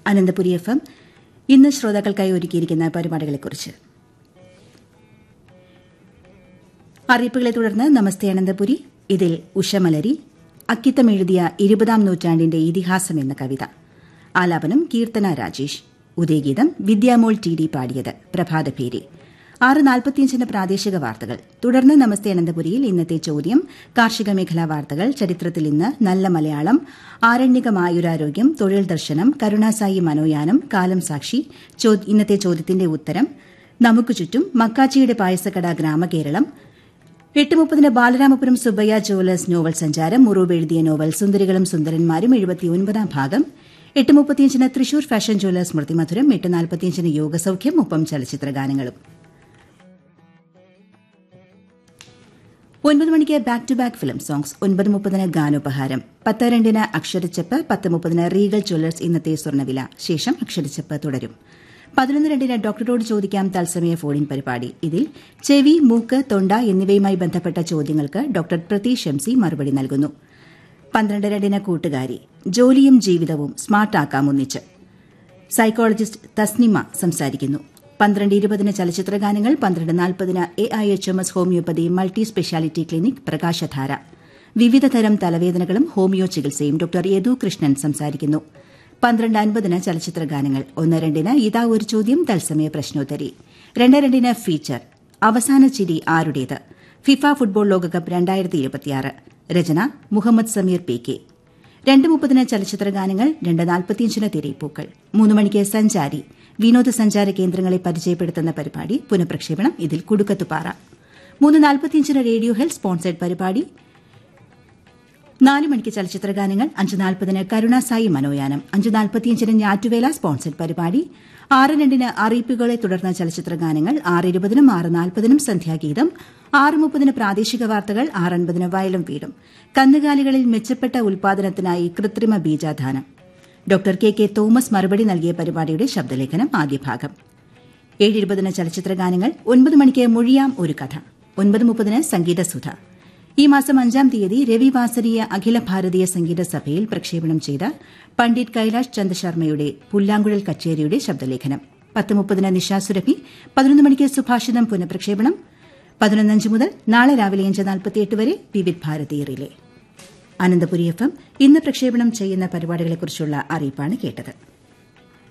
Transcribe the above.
Ananthapuri F M ഇന്ന് ശ്രോതാക്കൾക്കായി ഒരുക്കിയിരിക്കുന്ന പരിപാടികളെക്കുറിച്ച് അറിയിപ്പുകളെ തുടർന്ന് നമസ്തേ അനന്തപുരി ഇതിൽ ഉഷമലരി അക്കിത്തം എഴുതിയ ഇരുപതാം നൂറ്റാണ്ടിന്റെ ഇതിഹാസം എന്ന കവിത ആലാപനം കീർത്തന രാജേഷ് ഉദയഗീതം വിദ്യാമോൾ ടി ഡി പാടിയത് പ്രഭാതഭേരി ആറ് നാൽപ്പത്തിയഞ്ചിന് പ്രാദേശിക വാർത്തകൾ തുടർന്ന് നമസ്തേ അനന്തപുരിയിൽ ഇന്നത്തെ ചോദ്യം കാർഷിക മേഖലാ വാർത്തകൾ ചരിത്രത്തിൽ ഇന്ന് നല്ല മലയാളം ആരണ്യകമായുരാരോഗ്യം തൊഴിൽ ദർശനം കരുണാസായി മനോയാനം കാലം സാക്ഷി ഇന്നത്തെ ചോദ്യത്തിന്റെ ഉത്തരം നമുക്ക് ചുറ്റും മക്കാച്ചിയുടെ പായസക്കട ഗ്രാമകേരളം എട്ട് മുപ്പതിന് ബാലരാമപുരം സുബയ്യ ജുവലേഴ്സ് നോവൽ സഞ്ചാരം മുറൂബ് എഴുതിയ നോവൽ സുന്ദരികളും സുന്ദരന്മാരും എഴുപത്തിയൊൻപതാം ഭാഗം എട്ട് മുപ്പത്തിയഞ്ചിന് തൃശൂർ ഫാഷൻ ജുവലേഴ്സ് സ്മൃതിമധുരം എട്ട് നാൽപ്പത്തിയഞ്ചിന് യോഗസൌഖ്യം ഒപ്പം ചലച്ചിത്ര ഗാനങ്ങളും ഒൻപത് മണിക്ക് back to back film songs ഒൻപത് മുപ്പതിന് ഗാനോപഹാരം പത്ത് രണ്ടിന് അക്ഷരച്ചെപ്പ് പത്ത് മുപ്പതിന് റീഗൽ ജ്വല്ലേഴ്സ് ഇന്നത്തെ സ്വർണ്ണവില ശേഷം അക്ഷരച്ചെപ്പ് തുടരും പതിനൊന്ന് രണ്ടിന് ഡോക്ടറോട് ചോദിക്കാം തത്സമയ ഫോണിൻ പരിപാടി ഇതിൽ ചെവി മൂക്ക് തൊണ്ട എന്നിവയുമായി ബന്ധപ്പെട്ട ചോദ്യങ്ങൾക്ക് ഡോക്ടർ പ്രതീഷ് എം സി മറുപടി നൽകുന്നു പന്ത്രണ്ട് രണ്ടിന് കൂട്ടുകാരി ജോലിയും ജീവിതവും സ്മാർട്ടാക്കാം ഒന്നിച്ച് സൈക്കോളജിസ്റ്റ് തസ്നിമ സംസാരിക്കുന്നു പന്ത്രണ്ട് ഇരുപതിന് ചലച്ചിത്ര ഗാനങ്ങൾ പന്ത്രണ്ട് നാൽപ്പതിന് A I H M S homeopathy multi speciality clinic Prakashadhara വിവിധതരം തലവേദനകളും ഹോമിയോ ചികിത്സയും ഡോക്ടർ യദു കൃഷ്ണൻ സംസാരിക്കുന്നു പന്ത്രണ്ട് അൻപതിന് ചലച്ചിത്ര ഗാനങ്ങൾ ഒന്ന് രണ്ടിന് ഇതാ ഒരു ചോദ്യം തത്സമയ പ്രശ്നോത്തരി രണ്ട് രണ്ടിന് ഫീച്ചർ അവസാന ചിരി ആരുടേത് ഫിഫ ഫുട്ബോൾ ലോകകപ്പ് രണ്ടായിരത്തി ഇരുപത്തിയാറ് രചന മുഹമ്മദ് സമീർ പി കെ രണ്ട് മുപ്പതിന് ചലച്ചിത്ര ഗാനങ്ങൾ രണ്ട് നാൽപ്പത്തിയഞ്ചിന് തിരയിപ്പൂക്കൾ മൂന്ന് മണിക്ക് സഞ്ചാരി വിനോദസഞ്ചാര കേന്ദ്രങ്ങളെ പരിചയപ്പെടുത്തുന്ന പരിപാടി പുനഃപ്രക്ഷേപണം ഇതിൽ കുടുക്കത്തുപാറ മൂന്ന് നാൽപ്പത്തിയഞ്ചിന് റേഡിയോ ഹെൽത്ത് സ്പോൺസേഡ് പരിപാടി നാല് മണിക്ക് ചലച്ചിത്ര ഗാനങ്ങൾ അഞ്ച് നാൽപ്പതിന് കരുണാസായി മനോയാനം അഞ്ച് നാൽപ്പത്തിയഞ്ചിന് ഞാറ്റുവേല സ്പോൺസേഡ് പരിപാടി ആറ് രണ്ടിന് അറിയിപ്പുകളെ തുടർന്ന ചലച്ചിത്ര ഗാനങ്ങൾ ആറ് ഇരുപതിനും ആറ് നാൽപ്പതിനും സന്ധ്യാഗീതം ആറ് മുപ്പതിന് പ്രാദേശിക വാർത്തകൾ ആറ് അൻപതിന് വയലും വീടും കന്നുകാലികളിൽ മെച്ചപ്പെട്ട ഉൽപാദനത്തിനായി കൃത്രിമ ബീജാധാനം ഡോക്ടർ കെ കെ തോമസ് മറുപടി നൽകിയ പരിപാടിയുടെ ശബ്ദലേഖനം ആദ്യ ഭാഗം ഏഴ് ഇരുപതിന് ചലച്ചിത്ര ഗാനങ്ങൾ ഒൻപത് മണിക്ക് മൊഴിയാം ഒരു കഥ ഒൻപത് മുപ്പതിന് സംഗീതസുധ ഈ മാസം അഞ്ചാം തീയതി രവിവാസരീയ അഖില ഭാരതീയ സംഗീത സഭയിൽ പ്രക്ഷേപണം ചെയ്ത പണ്ഡിറ്റ് കൈലാഷ് ചന്ദ് ശർമ്മയുടെ പുല്ലാങ്കുഴൽ കച്ചേരിയുടെ ശബ്ദലേഖനം പത്ത് മുപ്പതിന് നിശാസുരഭി പതിനൊന്ന് മണിക്ക് സുഭാഷിതം പുനഃപ്രക്ഷേപണം പതിനൊന്നഞ്ച് മുതൽ നാളെ രാവിലെ അഞ്ച് നാൽപ്പത്തിയെട്ട് വരെ Vividh Bharati relay Ananthapuri F M ഇന്ന് പ്രക്ഷേപണം ചെയ്യുന്ന പരിപാടികളെക്കുറിച്ചുള്ള അറിയിപ്പാണ് കേട്ടത്